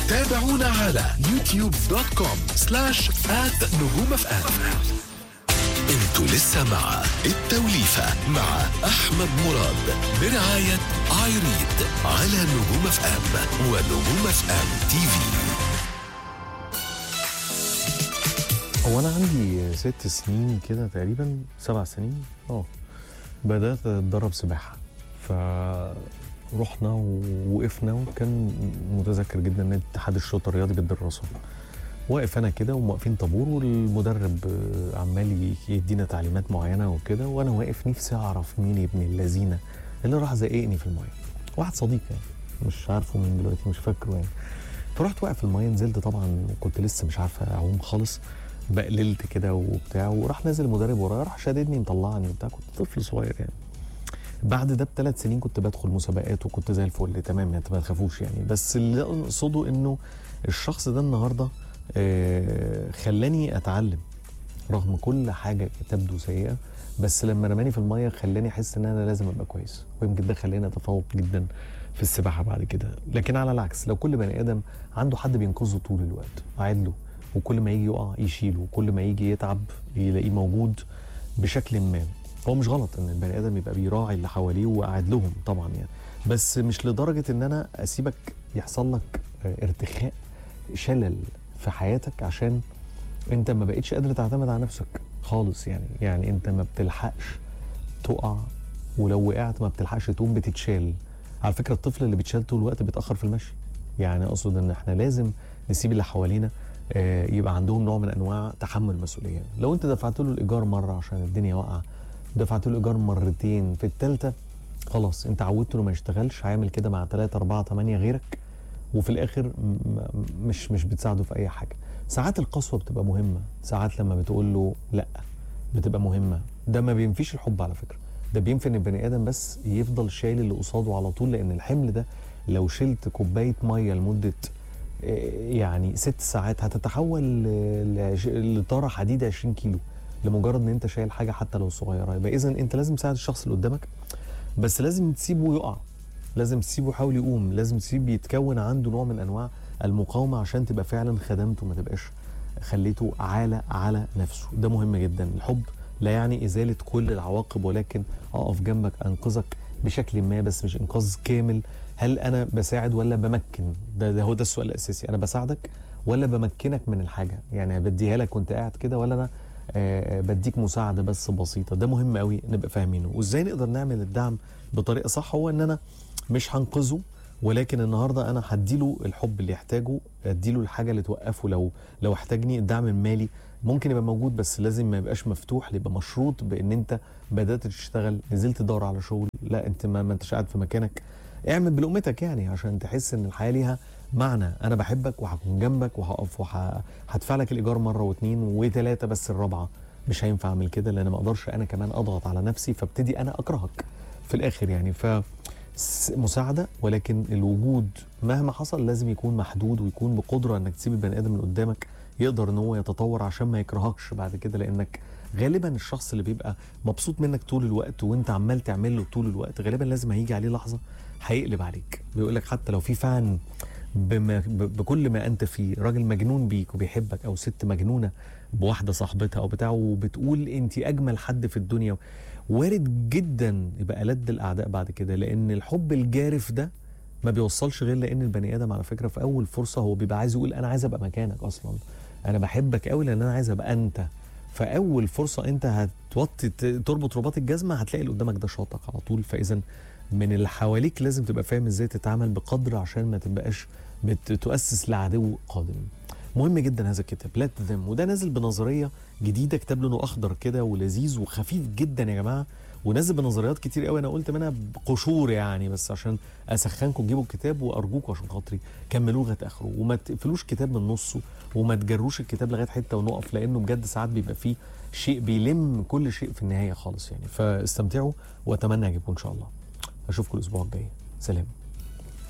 تابعونا على يوتيوب دوت كوم سلاش آت نجوم اف ام انتوا لسه مع التوليفة مع أحمد مراد برعاية ايريد على نجوم اف ام ونجوم اف ام تي في هو انا عندي ست سنين كده تقريبا سبع سنين اه بدات اتدرب سباحه فرحنا ووقفنا وكان متذكر جدا ان اتحاد الشرطه الرياضي بالدراسه واقف انا كده وواقفين طابور والمدرب آه، عمال يدينا تعليمات معينه وكده وانا واقف نفسي اعرف مين ابن اللذينه اللي راح زقني في الميه واحد صديق يعني مش عارفه من دلوقتي مش فاكره يعني فرحت واقف في الميه نزلت طبعا كنت لسه مش عارفه اعوم خالص بقللت كده وبتاع وراح نازل المدرب ورايا راح شاددني مطلعني وبتاع كنت طفل صغير يعني بعد ده بثلاث سنين كنت بدخل مسابقات وكنت زي الفل تمام يعني ما تخافوش يعني بس اللي اقصده انه الشخص ده النهارده آه خلاني اتعلم رغم كل حاجه تبدو سيئه بس لما رماني في الميه خلاني احس ان انا لازم ابقى كويس ويمكن ده خلاني اتفوق جدا في السباحه بعد كده لكن على العكس لو كل بني ادم عنده حد بينقذه طول الوقت قاعد له وكل ما يجي يقع يشيله وكل ما يجي يتعب يلاقيه موجود بشكل ما هو مش غلط ان البني ادم يبقى بيراعي اللي حواليه وقاعد لهم طبعا يعني بس مش لدرجه ان انا اسيبك يحصل لك آه، ارتخاء شلل في حياتك عشان انت ما بقتش قادر تعتمد على نفسك خالص يعني يعني انت ما بتلحقش تقع ولو وقعت ما بتلحقش تقوم بتتشال على فكره الطفل اللي بيتشال طول الوقت بيتاخر في المشي يعني اقصد ان احنا لازم نسيب اللي حوالينا آه، يبقى عندهم نوع من انواع تحمل المسؤوليه لو انت دفعت له الايجار مره عشان الدنيا واقعه دفعت له الايجار مرتين في الثالثه خلاص انت عودته انه ما يشتغلش هيعمل كده مع 3 4 8 غيرك وفي الاخر م- م- مش مش بتساعده في اي حاجه ساعات القسوه بتبقى مهمه ساعات لما بتقول له لا بتبقى مهمه ده ما بينفيش الحب على فكره ده بينفي ان البني ادم بس يفضل شايل اللي قصاده على طول لان الحمل ده لو شلت كوبايه ميه لمده آه، يعني ست ساعات هتتحول ل- لعش- لطاره حديد 20 كيلو لمجرد ان انت شايل حاجه حتى لو صغيره يبقى اذا انت لازم تساعد الشخص اللي قدامك بس لازم تسيبه يقع لازم تسيبه يحاول يقوم لازم تسيبه يتكون عنده نوع من انواع المقاومه عشان تبقى فعلا خدمته ما تبقاش خليته عالة على نفسه ده مهم جدا الحب لا يعني ازاله كل العواقب ولكن اقف جنبك انقذك بشكل ما بس مش انقاذ كامل هل انا بساعد ولا بمكن ده, ده هو ده السؤال الاساسي انا بساعدك ولا بمكنك من الحاجه يعني بديها لك وانت قاعد كده ولا انا آه، بديك مساعده بس بسيطه ده مهم قوي نبقى فاهمينه وازاي نقدر نعمل الدعم بطريقه صح هو ان انا مش هنقذه ولكن النهارده انا هديله الحب اللي يحتاجه اديله الحاجه اللي توقفه لو لو احتاجني الدعم المالي ممكن يبقى موجود بس لازم ما يبقاش مفتوح يبقى مشروط بان انت بدات تشتغل نزلت تدور على شغل لا انت ما, ما انتش قاعد في مكانك اعمل بلقمتك يعني عشان تحس ان الحياه ليها معنى انا بحبك وهكون جنبك وهقف وهدفع لك الايجار مره واثنين وثلاثه بس الرابعه مش هينفع اعمل كده لان ما اقدرش انا كمان اضغط على نفسي فابتدي انا اكرهك في الاخر يعني ف س- مساعده ولكن الوجود مهما حصل لازم يكون محدود ويكون بقدره انك تسيب البني ادم اللي قدامك يقدر ان هو يتطور عشان ما يكرهكش بعد كده لانك غالبا الشخص اللي بيبقى مبسوط منك طول الوقت وانت عمال تعمل له طول الوقت غالبا لازم هيجي عليه لحظه هيقلب عليك بيقول لك حتى لو في فعلا بما ب- بكل ما انت فيه راجل مجنون بيك وبيحبك او ست مجنونه بواحده صاحبتها او بتاع وبتقول انت اجمل حد في الدنيا وارد جدا يبقى ألد الاعداء بعد كده لان الحب الجارف ده ما بيوصلش غير لان البني ادم على فكره في اول فرصه هو بيبقى عايز يقول انا عايز ابقى مكانك اصلا انا بحبك قوي لان انا عايز ابقى انت فاول فرصه انت هتوطي ت- تربط رباط الجزمه هتلاقي اللي قدامك ده شاطك على طول فاذا من اللي حواليك لازم تبقى فاهم ازاي تتعامل بقدر عشان ما تبقاش بتؤسس لعدو قادم مهم جدا هذا الكتاب لا تذم وده نازل بنظريه جديده كتاب لونه اخضر كده ولذيذ وخفيف جدا يا جماعه ونازل بنظريات كتير قوي انا قلت منها بقشور يعني بس عشان اسخنكم تجيبوا الكتاب وارجوكم عشان خاطري كملوه لغايه اخره وما تقفلوش كتاب من نصه وما تجروش الكتاب لغايه حته ونقف لانه بجد ساعات بيبقى فيه شيء بيلم كل شيء في النهايه خالص يعني فاستمتعوا واتمنى يعجبكم ان شاء الله اشوفكم الاسبوع الجاي سلام